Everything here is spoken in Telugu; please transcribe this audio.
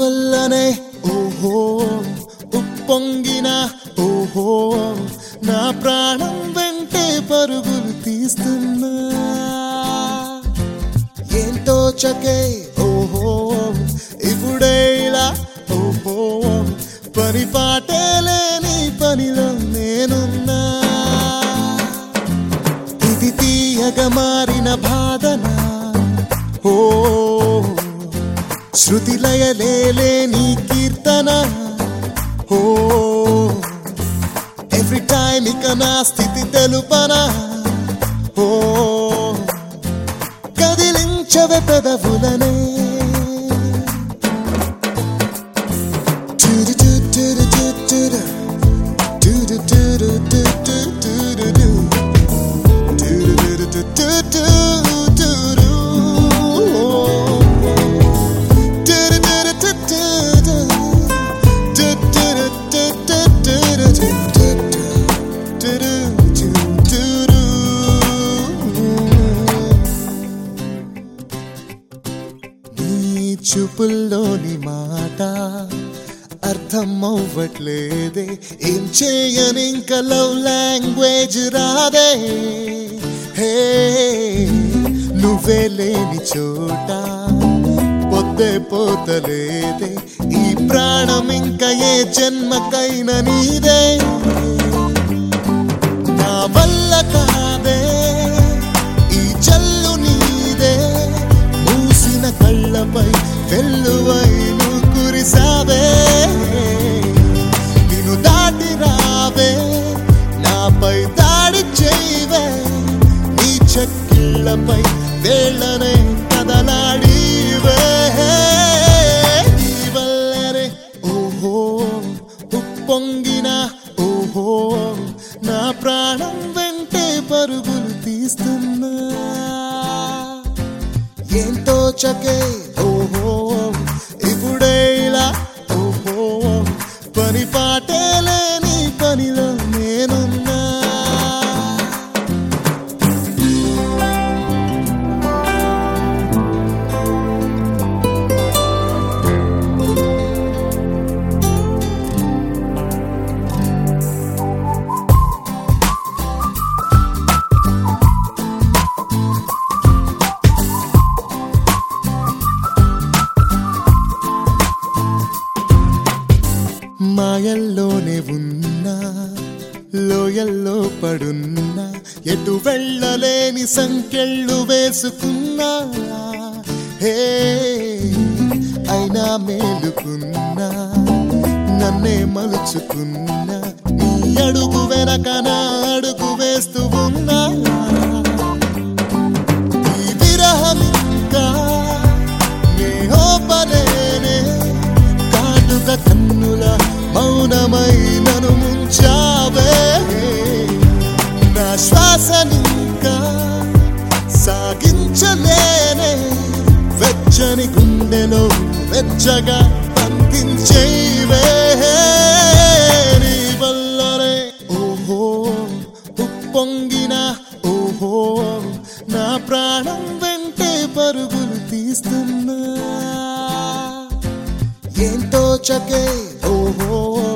వల్లనే ఓహో ఉప్పొంగిన ఓహో నా ప్రాణం వెంటే పరుగులు తీస్తున్నా ఏంటో చకే ఓహో ఇప్పుడే ఇలా ఓహో పని పాటే లేని పనిలో నేనున్నా ఇది తీయగా మారిన బాధన ఓ శృతి లయలేలే నీ కీర్తన ఓ ఎవ్రీ టైం ఇక నా స్థితి తెలుపనా ఓ కదిలించవే పెదవులనే నీ చూపుల్లోని మాట అర్థం అవ్వట్లేదే ఏం చేయని ఇంకా లవ్ లాంగ్వేజ్ రాదే హే నువ్వే లేని చోట పొద్దే పోతలేదే ఈ ప్రాణం ఇంకా ఏ జన్మకైనా నీదే నా వల్ల కాదే ఈ చల్లు నీదే మూసిన కళ్ళపై వెల్లువై నువ్వు కురిసావే నిన్ను దాటి రావే నాపై దాడి చేయవే నీ చెక్కిళ్ళపై వేళ్ళనే కదలాడివే నీ వల్లనే ఓహో ఉప్పొంగిన ఓహో నా ప్రాణం వెంటే పరుగులు తీస్తున్నా ఏంటో చకే ఓహో ఇప్పుడే ఇలా ఓహో పని పాటే లేని పనిలో నేనున్నా మాయల్లోనే ఉన్నా లోయల్లో పడున్నా ఎటు వెళ్ళలేని సంకెళ్ళు వేసుకున్నా హే అయినా మేలుకున్నా నన్నే మలుచుకున్నా నీ అడుగు వెనక నా అడుగు వేస్తూ ఉన్నా ఈ విరహం ఇంకా నీ హోపలేనే కాటుక కన్నుల మౌనమై నన్ను ముంచావే నా శ్వాసనింకా సాగించలేనే వెచ్చని గుండెలో వెచ్చగా బంధించేవే నీ వల్లనే ఓహో ఉప్పొంగిన ఓహో నా ప్రాణం వెంటే పరుగులు తీస్తున్నా ఏంటో చకే ఓహో